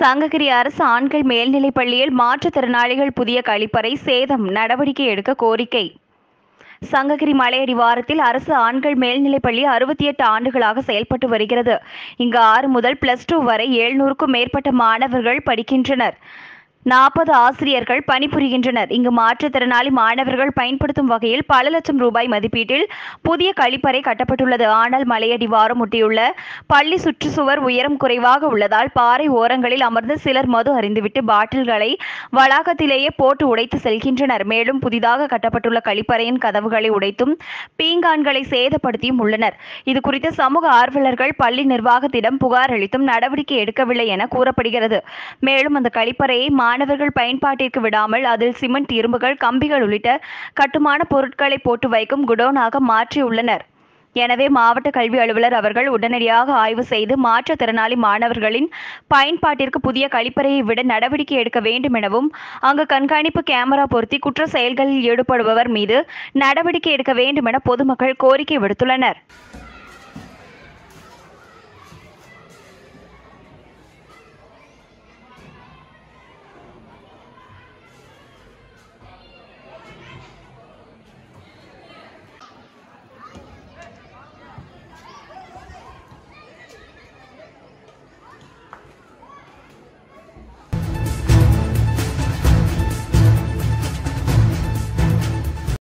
சங்ககிரி அரசு ஆண்கள் மேல்நிலைப் பள்ளியில் மாற்றுத்திறனாளிகள் புதிய கழிப்பறை சேதம் நடவடிக்கை எடுக்க கோரிக்கை சங்ககிரி மலையடிவாரத்தில் அரசு ஆண்கள் மேல்நிலைப் பள்ளி அறுபத்தி எட்டு ஆண்டுகளாக செயல்பட்டு வருகிறது இங்கு ஆறு முதல் பிளஸ் டூ வரை எழுநூறுக்கும் மேற்பட்ட மாணவர்கள் படிக்கின்றனர் நாற்பது ஆசிரியர்கள் பணிபுரிகின்றனர் இங்கு மாற்றுத்திறனாளி மாணவர்கள் பயன்படுத்தும் வகையில் பல லட்சம் ரூபாய் மதிப்பீட்டில் புதிய கழிப்பறை கட்டப்பட்டுள்ளது ஆனால் மலையடிவாரம் ஒட்டியுள்ள பள்ளி சுற்றுச்சுவர் உயரம் குறைவாக உள்ளதால் பாறை ஓரங்களில் அமர்ந்து சிலர் மது அறிந்துவிட்டு பாட்டில்களை வளாகத்திலேயே போட்டு உடைத்து செல்கின்றனர் மேலும் புதிதாக கட்டப்பட்டுள்ள கழிப்பறையின் கதவுகளை உடைத்தும் பீங்கான்களை சேதப்படுத்தியும் உள்ளனர் இது குறித்து சமூக ஆர்வலர்கள் பள்ளி நிர்வாகத்திடம் புகார் அளித்தும் நடவடிக்கை எடுக்கவில்லை என கூறப்படுகிறது மேலும் அந்த கழிப்பறையை மாணவர்கள் பயன்பாட்டிற்கு விடாமல் அதில் சிமெண்ட் இரும்புகள் கம்பிகள் உள்ளிட்ட கட்டுமான பொருட்களை போட்டு வைக்கும் குடோனாக மாற்றியுள்ளனர் எனவே மாவட்ட கல்வி அலுவலர் அவர்கள் உடனடியாக ஆய்வு செய்து மாற்றுத்திறனாளி மாணவர்களின் பயன்பாட்டிற்கு புதிய கழிப்பறையை விட நடவடிக்கை எடுக்க வேண்டும் எனவும் அங்கு கண்காணிப்பு கேமரா பொருத்தி குற்ற செயல்களில் ஈடுபடுபவர் மீது நடவடிக்கை எடுக்க வேண்டும் என பொதுமக்கள் கோரிக்கை விடுத்துள்ளனர்